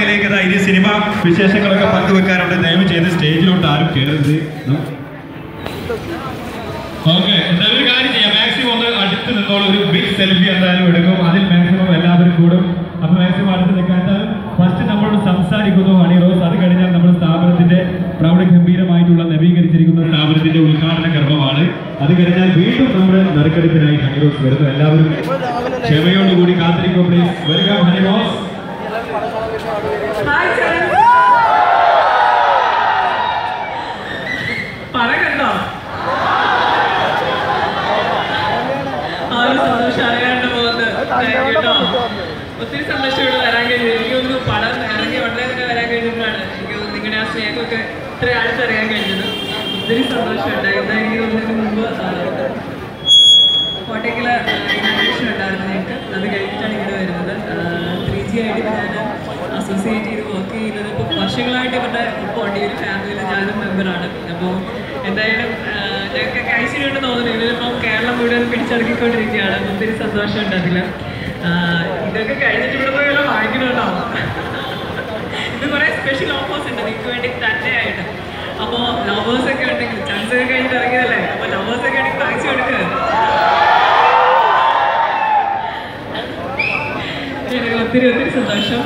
ഭാഗത്തിലേക്ക് ഇതാ ഇനി സിനിമ വിശേഷങ്ങളൊക്കെ പങ്കുവെക്കാനുണ്ട് ദയവ് ചെയ്ത് സ്റ്റേജിലോട്ട് ആരും കയറരുത് ഓക്കെ എന്തായാലും ഒരു കാര്യം ചെയ്യാം മാക്സിമം ഒന്ന് അടുത്ത് നിന്നോളൂ ഒരു ബിഗ് സെൽഫി എന്തായാലും എടുക്കും അതിൽ മാക്സിമം എല്ലാവരും കൂടും അപ്പൊ മാക്സിമം അടുത്ത് നിൽക്കാൻ എന്തായാലും ഫസ്റ്റ് നമ്മൾ സംസാരിക്കുന്നു ഹണി റോസ് അത് കഴിഞ്ഞാൽ നമ്മുടെ സ്ഥാപനത്തിന്റെ പ്രൗഢഗംഭീരമായിട്ടുള്ള നവീകരിച്ചിരിക്കുന്ന സ്ഥാപനത്തിന്റെ ഉദ്ഘാടന കർമ്മമാണ് അത് കഴിഞ്ഞാൽ വീണ്ടും നമ്മുടെ നറുക്കെടുപ്പിനായി ഹണി റോസ് വരുന്നു എല്ലാവരും ക്ഷമയോടുകൂടി കാത്തിരിക്കും പ്ലീസ് വരിക ഹണി റോസ് ഹായ് ചരൺ പടം കണ്ടോ ആ ഒരു സന്തോഷം അറിയാണ്ട് പോകുന്നത് കേട്ടോ ഒത്തിരി സന്തോഷം ഇവിടെ വരാൻ കഴിഞ്ഞു എനിക്ക് തോന്നുന്നു പടം ഇറങ്ങി ഉടനെ തന്നെ വരാൻ കഴിഞ്ഞപ്പോഴാണ് എനിക്ക് തോന്നുന്നു നിങ്ങളുടെ ആ സ്നേഹമൊക്കെ ഇത്ര അടുത്തറിയാൻ കഴിഞ്ഞത് ഒത്തിരി സന്തോഷമുണ്ടായി എന്താ എനിക്ക് തോന്നുന്നതിന് മുമ്പ് കോട്ടയ്ക്കില് ഇനാഗ്രേഷൻ ഉണ്ടായിരുന്നു ഞങ്ങൾക്ക് അത് കഴിഞ്ഞിട്ടാണ് ഇവിടെ വരുന്നത് ത്രീ ജി ആയിട്ട് ഇപ്പോൾ ഞാൻ അസോസിയേറ്റ് ചെയ്ത് വർക്ക് ചെയ്യുന്നത് ഇപ്പോൾ വർഷങ്ങളായിട്ട് ഇവരുടെ ഒപ്പം ഈ ഒരു ഫാമിലിയിൽ ഞാനും മെമ്പറാണ് അപ്പോൾ എന്തായാലും ആ, ഞങ്ങൾക്ക് ഐശ്വര്യമുണ്ട് തോന്നുന്നു ഇവരിപ്പം കേരളം മുഴുവൻ പിടിച്ചടക്കിക്കൊണ്ടിരിക്കുകയാണ് ഒത്തിരി സന്തോഷമുണ്ട് അതിൽ ഇതൊക്കെ കഴിഞ്ഞിട്ട് ഇവിടെ പോയി വല്ലതും വാങ്ങിക്കണുണ്ടോ ഇത് കുറേ സ്പെഷ്യൽ ഓഫേഴ്സ് ഉണ്ട് നിങ്ങൾക്ക് വേണ്ടി തന്നെയായിട്ട് അപ്പോൾ ലവേഴ്സ് ഒക്കെ ഉണ്ടെങ്കിൽ ചാൻസ് ഒക്കെ കഴിഞ്ഞിട്ട് ഇറങ്ങിയതല്ലേ അപ്പോൾ ലവേഴ്സ് ഒക്കെ ഉണ്ടെങ്കിൽ വാങ്ങിച്ചു കൊടുക്കുക എനിക്ക് ഒത്തിരി ഒത്തിരി സന്തോഷം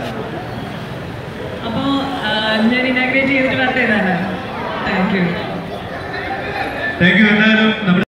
അപ്പോൾ ഞാൻ ഇനാഗ്രേറ്റ് ചെയ്തിട്ട് വരട്ടെ തന്നെ താങ്ക് യു താങ്ക് യു എന്തായാലും നമ്മുടെ